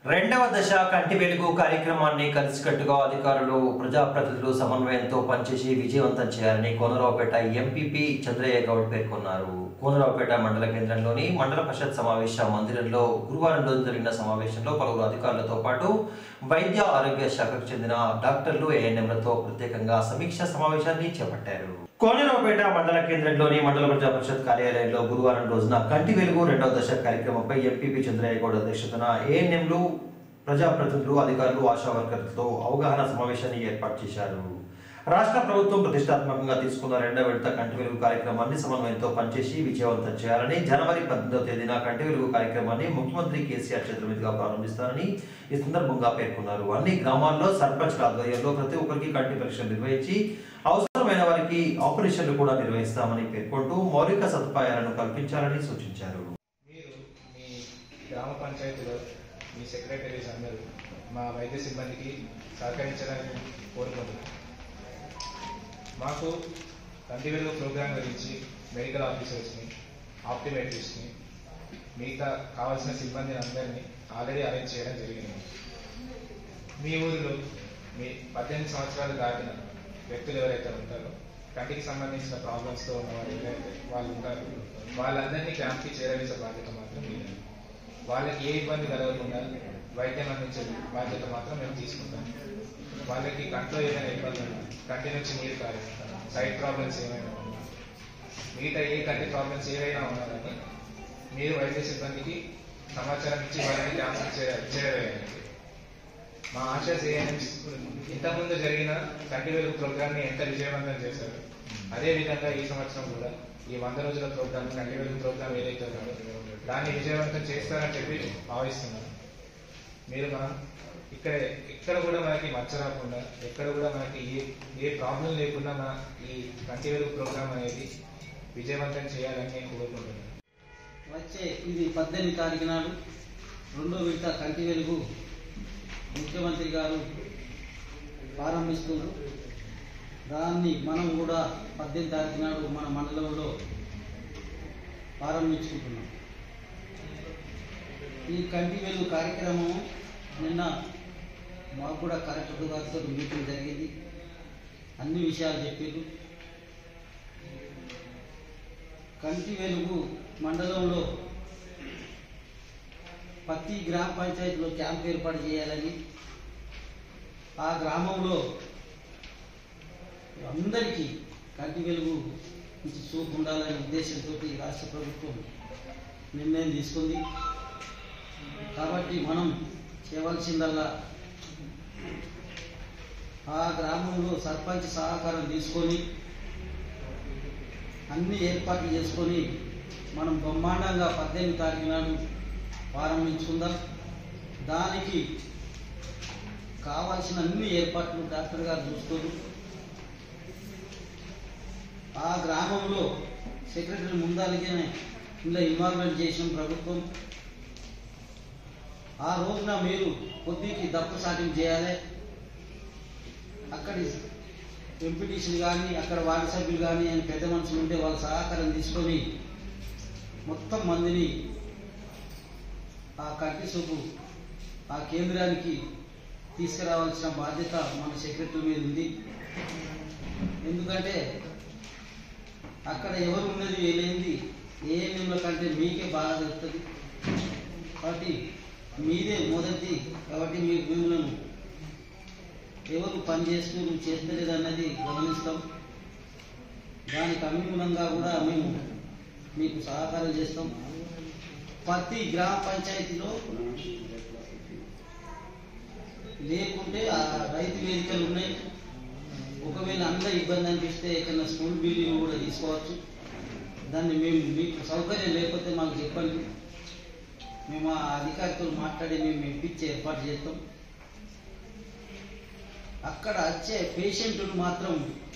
రెండవ దశ కంటి వెలుగు కార్యక్రమాన్ని కలిసికట్టుగా అధికారులు ప్రజాప్రతినిధులు సమన్వయంతో పనిచేసి విజయవంతం చేయాలని కోనరావుపేట ఎంపీపీ చంద్రయ్య గౌడ్ పేర్కొన్నారు కోనరావుపేట మండల కేంద్రంలోని మండల పరిషత్ సమావేశ మందిరంలో గురువారం రోజు జరిగిన సమావేశంలో పలువురు అధికారులతో పాటు వైద్య ఆరోగ్య శాఖకు చెందిన డాక్టర్లు ఏఎన్ఎంలతో ప్రత్యేకంగా సమీక్ష సమావేశాన్ని చేపట్టారు కోనరావుపేట మండల కేంద్రంలోని మండల ప్రజా పరిషత్ కార్యాలయంలో గురువారం రోజున కంటి వెలుగు రెండవ దశ కార్యక్రమంపై ఎంపీపీ చంద్రయ్య గౌడ్ అధ్యక్షతన ఏఎన్ఎంలు ప్రజాప్రతినిధులు అధికారులు ఆశా వర్కర్లతో అవగాహన సమావేశాన్ని ఏర్పాటు చేశారు రాష్ట్ర ప్రభుత్వం ప్రతిష్టాత్మకంగా తీసుకున్న రెండవ విడత కంటి వెలుగు కార్యక్రమాన్ని సమన్వయంతో పనిచేసి విజయవంతం చేయాలని జనవరి పద్దెనిమిదవ తేదీన కంటి వెలుగు కార్యక్రమాన్ని ముఖ్యమంత్రి కేసీఆర్ చేతుల మీదుగా ప్రారంభిస్తారని ఈ సందర్భంగా పేర్కొన్నారు అన్ని గ్రామాల్లో సర్పంచ్ల ఆధ్వర్యంలో ప్రతి ఒక్కరికి కంటి పరీక్షలు నిర్వహించి అవసరమైన వారికి ఆపరేషన్లు కూడా నిర్వహిస్తామని పేర్కొంటూ మౌలిక సదుపాయాలను కల్పించాలని సూచించారు మీరు మీ గ్రామ పంచాయతీలో మీ సెక్రటరీస్ అందరూ మా వైద్య సిబ్బందికి సహకరించడానికి కోరుకుంటున్నాను మాకు కంటి వెలుగు ప్రోగ్రాం గురించి మెడికల్ ఆఫీసర్స్ని ఆప్టిమేట్రిస్ట్ని మిగతా కావాల్సిన సిబ్బందిని అందరినీ ఆల్రెడీ అరేంజ్ చేయడం జరిగింది మీ ఊరిలో మీ పద్దెనిమిది సంవత్సరాలు దాటిన వ్యక్తులు ఎవరైతే ఉంటారో కంటికి సంబంధించిన ప్రాబ్లమ్స్తో ఉన్న వాళ్ళు ఎవరైతే వాళ్ళు ఉంటారు వాళ్ళందరినీ క్యాంప్కి చేరవేసే బాధ్యత మాత్రం మీదే వాళ్ళకి ఏ ఇబ్బంది కలగకుండా వైద్యం అందించే బాధ్యత మాత్రం మేము తీసుకుంటాం వాళ్ళకి కంట్లో ఏదైనా ఇబ్బంది ఉన్నా కంటి నుంచి నీరు కారేస్తాం సైడ్ ప్రాబ్లమ్స్ ఏమైనా ఉన్నా మిగతా ఏ కంటి ప్రాబ్లమ్స్ ఏవైనా ఉన్నా కానీ మీరు వైద్య సిబ్బందికి సమాచారం ఇచ్చి వాళ్ళని క్యాంప్కి చేర చేరవేయండి మా ఆశస్ ఏఎన్ఎంస్ ఇంతకుముందు జరిగిన కంటి వెలుగు ప్రోగ్రామ్ ని ఎంత విజయవంతం చేశారు అదే విధంగా ఈ సంవత్సరం కూడా ఈ వంద రోజుల ప్రోగ్రామ్ కంటి వెలుగు ప్రోగ్రామ్ ఏదైతే ఉందో దాన్ని విజయవంతం చేస్తారని చెప్పి భావిస్తున్నాను మీరు మనం ఇక్కడ ఎక్కడ కూడా మనకి మచ్చ రాకుండా ఎక్కడ కూడా మనకి ఏ ఏ ప్రాబ్లం లేకుండా మన ఈ కంటి వెలుగు ప్రోగ్రామ్ అనేది విజయవంతం చేయాలని నేను కోరుకుంటున్నాను వచ్చే ఇది పద్దెనిమిది తారీఖు నాడు రెండో విడత కంటి వెలుగు ముఖ్యమంత్రి గారు ప్రారంభిస్తున్నారు దాన్ని మనం కూడా పద్దెనిమిది తారీఖు నాడు మన మండలంలో ప్రారంభించుకుంటున్నాం ఈ కంటి వెలుగు కార్యక్రమం నిన్న మాకు కూడా కలెక్టర్ గారితో మీటింగ్ జరిగింది అన్ని విషయాలు చెప్పారు కంటి వెలుగు మండలంలో ప్రతి గ్రామ పంచాయతీలో క్యాంప్ ఏర్పాటు చేయాలని ఆ గ్రామంలో అందరికీ కంటి వెలుగు నుంచి చూపు ఉండాలనే ఉద్దేశంతో రాష్ట్ర ప్రభుత్వం నిర్ణయం తీసుకుంది కాబట్టి మనం చేయవలసిందల్లా ఆ గ్రామంలో సర్పంచ్ సహకారం తీసుకొని అన్ని ఏర్పాట్లు చేసుకొని మనం బ్రహ్మాండంగా పద్దెనిమిది తారీఖు నాడు ప్రారంభించుకుందాం దానికి కావాల్సిన అన్ని ఏర్పాట్లు డాక్టర్ గారు చూస్తారు ఆ గ్రామంలో సెక్రటరీ ముందాలిగానే ఇందులో ఇన్వాల్వ్మెంట్ చేసిన ప్రభుత్వం ఆ రోజున మీరు కొద్దికి దప్పు సాటింపు చేయాలి అక్కడి ఎంపీటీసీలు కానీ అక్కడ వార్డు సభ్యులు కానీ ఆయన పెద్ద మనుషులు ఉంటే వాళ్ళ సహకారం తీసుకొని మొత్తం మందిని ఆ కంటి సూపు ఆ కేంద్రానికి తీసుకురావాల్సిన బాధ్యత మన సెక్రటరీ మీద ఉంది ఎందుకంటే అక్కడ ఎవరు ఉన్నది ఏలేంది ఏ నియమల కంటే మీకే బాగా తెలుస్తుంది కాబట్టి మీదే మొదటి కాబట్టి మీరు మిమ్మల్ని ఎవరు పని చేస్తూ చేస్తలేదు అన్నది గమనిస్తాం దానికి అనుగుణంగా కూడా మేము మీకు సహకారం చేస్తాం ప్రతి గ్రామ పంచాయతీలో లేకుంటే ఆ రైతు వేదికలు ఉన్నాయి ఒకవేళ అందరూ ఇబ్బంది అనిపిస్తే ఎక్కడైనా స్కూల్ బిల్డింగ్ కూడా తీసుకోవచ్చు దాన్ని మేము మీకు సౌకర్యం లేకపోతే మాకు చెప్పండి మేము ఆ అధికారితో మాట్లాడి మేము ఇప్పించి ఏర్పాటు చేస్తాం అక్కడ వచ్చే పేషెంట్లు మాత్రం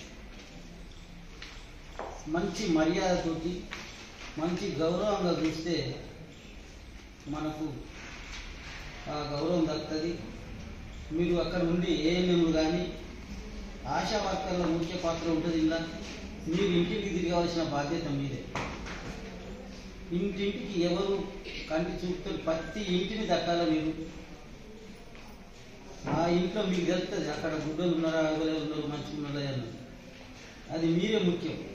మంచి మర్యాదతోటి మంచి గౌరవంగా చూస్తే మనకు ఆ గౌరవం దక్కుతుంది మీరు అక్కడ ఉండి ఏఎన్ఎంలు కానీ ఆశా వర్కర్ల ముఖ్య పాత్ర ఉంటుంది ఇలా మీరు ఇంటికి తిరగవలసిన బాధ్యత మీదే ఇంటింటికి ఎవరు కంటి చూపుతో ప్రతి ఇంటిని దక్కాల మీరు ఇంట్లో మీకు తెలుస్తుంది అక్కడ గుడ్డలు ఉన్నారా ఎవరు ఉన్నారు మంచిగా ఉన్నారా అని అది మీరే ముఖ్యం